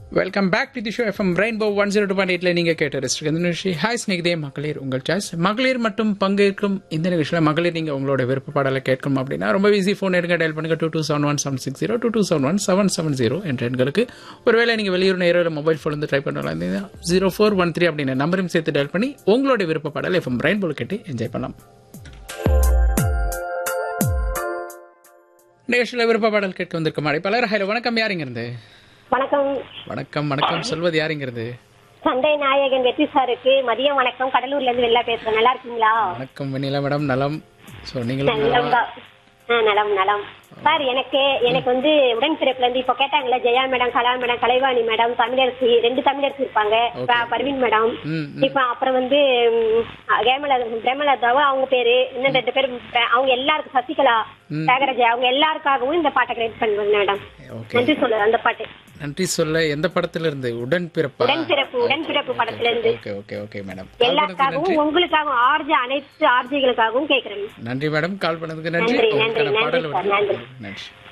Welcome back to the show FM Rainbow one zero two point எயிட்ல நீங்க கேட்ட rest இந்த நிகழ்ச்சி ஹாய் ஸ்நேகிதே மகளிர் உங்கள் சாய்ஸ் மகளிர் மற்றும் பங்கேற்கும் இந்த நிகழ்ச்சியில் மகளிர் நீங்க உங்களோட விருப்ப பாடலை கேட்கணும் அப்படின்னா ரொம்ப ஈஸி ஃபோன் எடுங்க டயல் பண்ணுங்க two two seven one seven six zero two two seven one seven seven zero என்ற எண்களுக்கு ஒருவேளை நீங்க வெளியூர் நேரில் மொபைல் ஃபோன் வந்து ட்ரை பண்ணலாம் ஜீரோ ஃபோர் ஒன் த்ரீ அப்படின்ற நம்பரையும் சேர்த்து டயல் பண்ணி உங்களோட விருப்ப பாடல் எஃப்எம் ரெயின்போல கேட்டு என்ஜாய் பண்ணலாம் நிகழ்ச்சியில் விருப்ப பாடல் கேட்க வந்திருக்க மாடி பலர் ஹலோ வணக்கம் யாருங்க இருந்து வணக்கம் வணக்கம் வணக்கம் சொல்வது யாருங்கிறது சண்டை நாயகன் வெற்றி சாருக்கு மதியம் வணக்கம் கடலூர்ல இருந்து வெளில பேசுறேன் நல்லா இருக்கீங்களா வணக்கம் வெண்ணிலா மேடம் நலம் ஸோ நீங்களும் நலம் தான். ஆ, நலம் நலம் சார் எனக்கு எனக்கு வந்து உடன்பிறப்புல இருந்து இப்போ கேட்டாங்கல்ல Jaya madam Kala madam Kalaivani madam Tamilarasi ரெண்டு தமிழரசி இருப்பாங்க ப- பர்வீன் மேடம் ம் இப்ப அப்புறம் வந்து ம், ஹேமலதா பிரேமலதாவும் அவங்க பேரு இன்னும் ரெண்டு பேரும் ப- அவங்க எல்லாருக்கும் சசிகலா தியாகராஜா அவங்க எல்லாருக்காகவும் இந்த பாட்டை கிரியேட் பண்ணுவேன் மேடம் ஓகே நன்றி சொல்லுறேன் அந்த பாட்டு நன்றி சொல்ல எந்த படத்துல இருந்து உடன் பிறப்பா உடன்பிறப்பு உடன்பிறப்பு படத்துல இருந்து ஓகே ஓகே ஓகே மேடம் எல்லாருக்காகவும் உங்களுக்காகவும் ஆர்ஜி அனைத்து ஆர்ஜிகளுக்காகவும் கேக்குறேன் நன்றி மேடம் கால் பண்ணதுக்கு நன்றி நன்றி, உங்களுக்கான நன்றி, பாடல் நன்றி சார், வருது. நன்றி. நன்றி